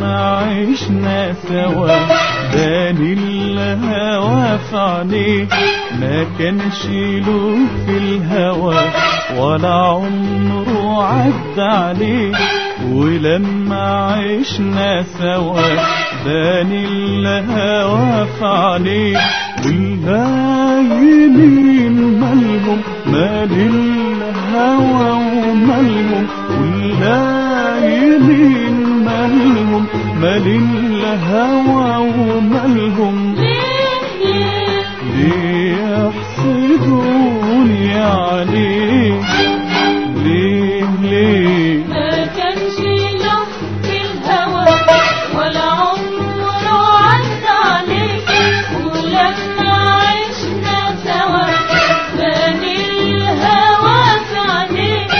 عشنا سوا باني الهوى في عينيه ما كانش له في الهوى ولا عمره عدى عليه ولما عشنا سوا باني الهوى في عينيه واللايلين مالهم مال الهوى ومالهم واللايلين مالهم مال الهوى ومالهم ليه يحسدوني عليه ليه ليه ما كانش له في الهوى ولا عمره عدى عليك ولما عشنا سوا بني الهوى في عينيك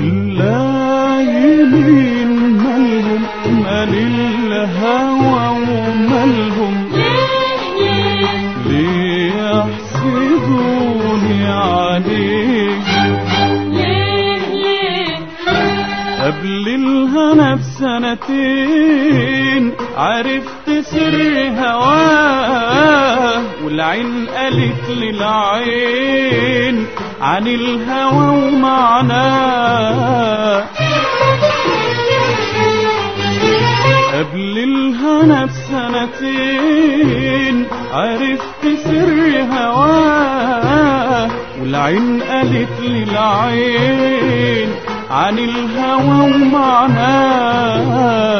واللايلين مالهم مال الهوى ومالهم ليه ليه يحسدوني عليك ليه ليه قبل الهنا بسنتين عرفت سر هواه والعين قالت للعين عن الهوى ومعناه قبل الهنا بسنتين عرفت سر هواه والعين قالت للعين عن الهوى ومعناه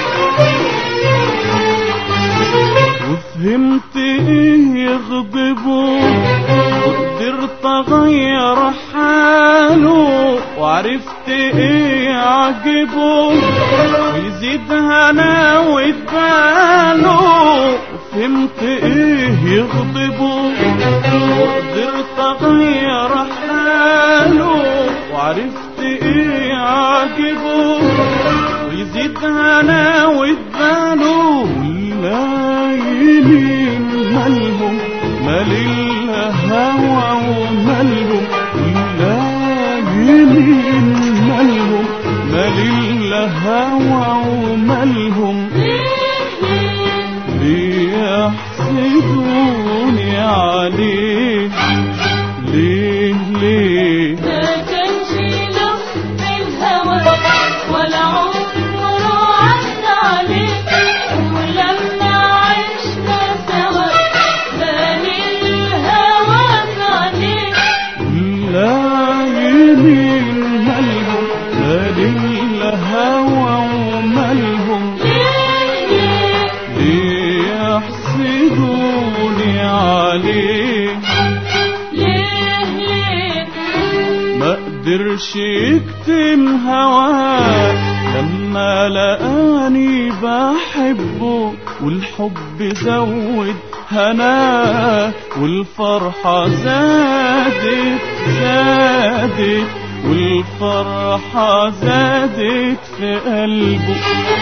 وفهمت ايه يغضبه وقدرت اغير حاله وعرفت ايه يعجبه ويزيد هنا وتباله وفهمت ايه يغضبه وقدرت اغير حاله وعرفت ايه يعجبه ويزيد هنا وتباله واللايلين مالهم مال الهوى ومالهم واللايلين مالهم مال الهوى ومالهم ليحسدوني عليه ليه ليه ما كانش له في الهوى ولا عمره عدى عليك ولما عشنا سوا بني الهوى في عينيك اللايلين مالهم مال الهوى ومالهم ليه ليحسدوني عليه ليه ليه ما قدرش يكتم هواه لما لقاني بحبه والحب زود هناه والفرحة زادت زادت والفرحة زادت في قلبه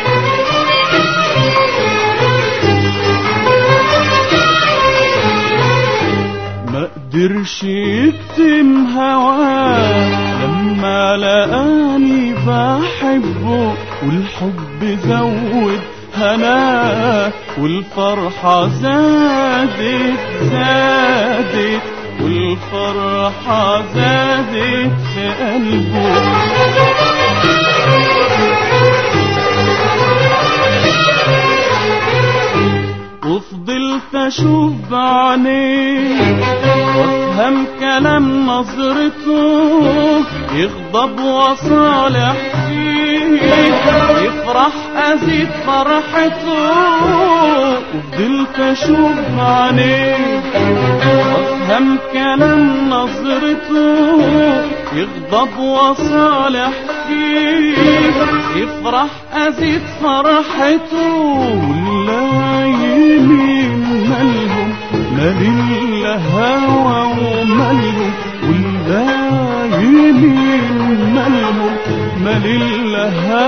ما قدرش يكتم هواه لما لقاني بحبه والحب زود هناه والفرحة زادت زادت والفرحة زادت في قلبه وفضلت اشوف بعينيه وافهم كلام نظرته يغضب وصالح فيه يفرح ازيد فرحته وفضلت اشوف بعينيه وافهم كلام نظرته يغضب وصالح فيه يفرح ازيد فرحته واللايلين مالهم مال الهوى ومالهم واللايلين مالهم مال الهوى